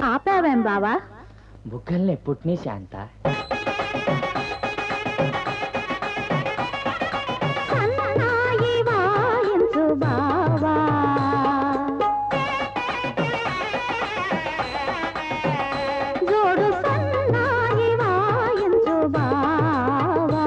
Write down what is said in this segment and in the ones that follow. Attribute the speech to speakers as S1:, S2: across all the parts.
S1: ఆపావేం బావా
S2: బుగ్గల్ని పుట్టిని శాంత
S1: సన్నాయి వాయించు బావా జోడు సన్నాయి వాయించు బావా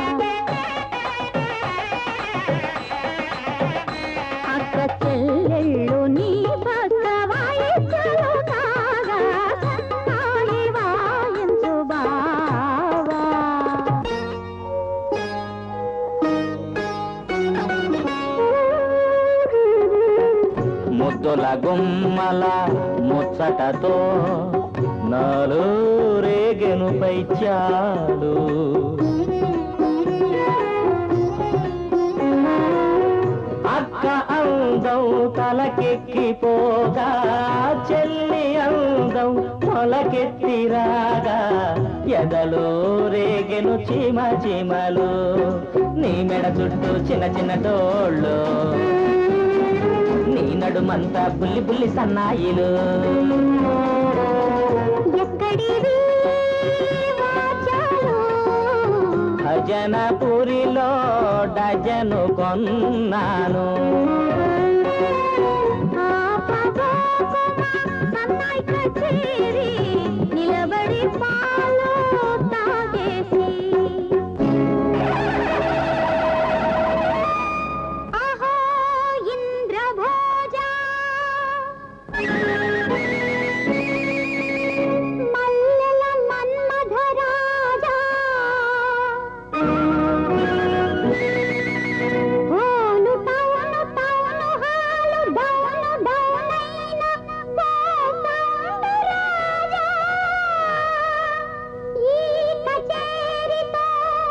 S1: అక్క చెల్లెళ్ళు నీ పక్క వాయించలు కాగా సన్నాయి వాయించు బావా
S2: ముద్దుల గుమ్మల ముచ్చటతో నాలో రేగెను పైచాలు అక్క అందం తలకెక్కిపోగా చెల్లి అందం మొలకెత్తిరాగా ఎదలో రేగెను చీమ చీమలు నీ మెడ చుట్టూ చిన్న చిన్న డోళ్ళు నీ నడుమంతా బుల్లి బుల్లి సన్నాయిలు
S1: ఎక్కడివి వాచాలు
S2: భజనపురిలో డజను కొన్నాను
S1: ఆ పదోకుమ సన్నాయి కచేరి నిలబడి పాలు తాగేసి ఆహో ఇంద్రభోజ మల్లెల మన్మధరాజా ఓను టౌను టౌను హాలు డౌను డౌనైన కోసండు రాజా ఈ కచేరితో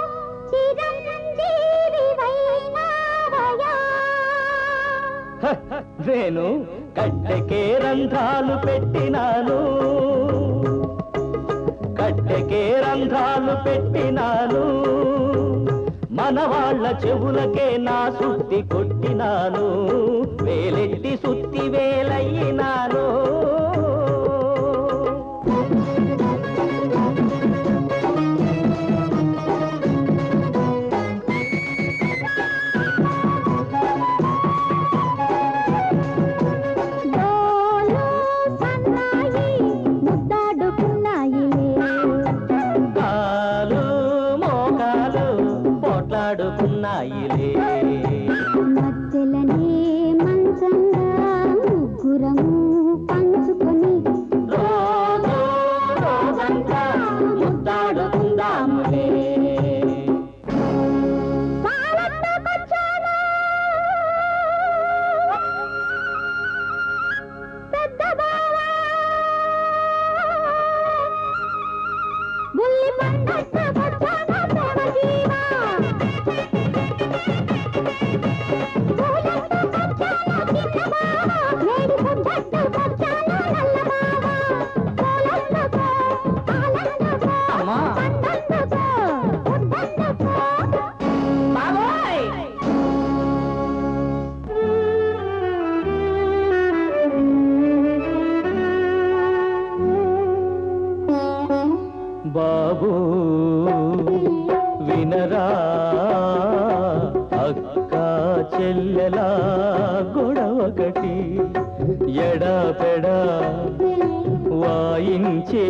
S1: చిరంజీవివైనావయా
S2: నేను కట్టెకే రంధ్రాలు పెట్టినాను కట్టెకే రంధ్రాలు పెట్టినాను మన వాళ్ళ చెవులకే నా సుత్తి కొట్టినాను వేలెట్టి సుత్తి వేలయ్యినాను
S1: డోలు సన్నాయి ముద్దాడుకున్నాయిలే
S2: కాలు మోకాలు పోట్లాడుకున్నాయిలే
S1: మధ్యలనే మంచంగా ముగ్గురము పంచుకొని
S2: రోజు రోజంతా ముద్దాడుకుందాములే
S1: పాలెత్తుకొచ్చాను. పెద్ద బావా. బుల్లి పండెత్తుకొచ్చాను ప్రేమ జీవా. పూలెత్తుకొచ్చాను చిన్న బావా. వేడి ముద్దెత్తుకొచ్చాను నల్ల బావా. పూలెత్తుకో, పాలెత్తుకో,
S2: అమ్మా.
S1: పండెత్తుకో, ముద్దెత్తుకో.
S2: బాబోయ్ బాబు వినరా అక్క చెల్లెలా గొడవకటి ఎడపెడా వాయించే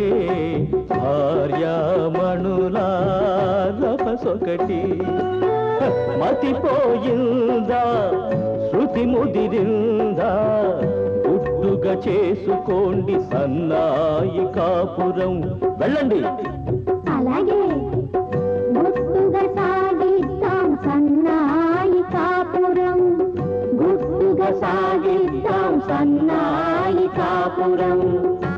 S2: భార్యామణులా రపసొకటి మతిపోయిందా శృతి ముదిరిందా గుట్టుగా చేసుకోండి సన్నాయి కాపురం వెళ్ళండి
S1: అలాగే గుట్టుగా సాగిద్దాం సన్నాయి కాపురం గుట్టుగా సాగిద్దాం సన్నాయి కాపురం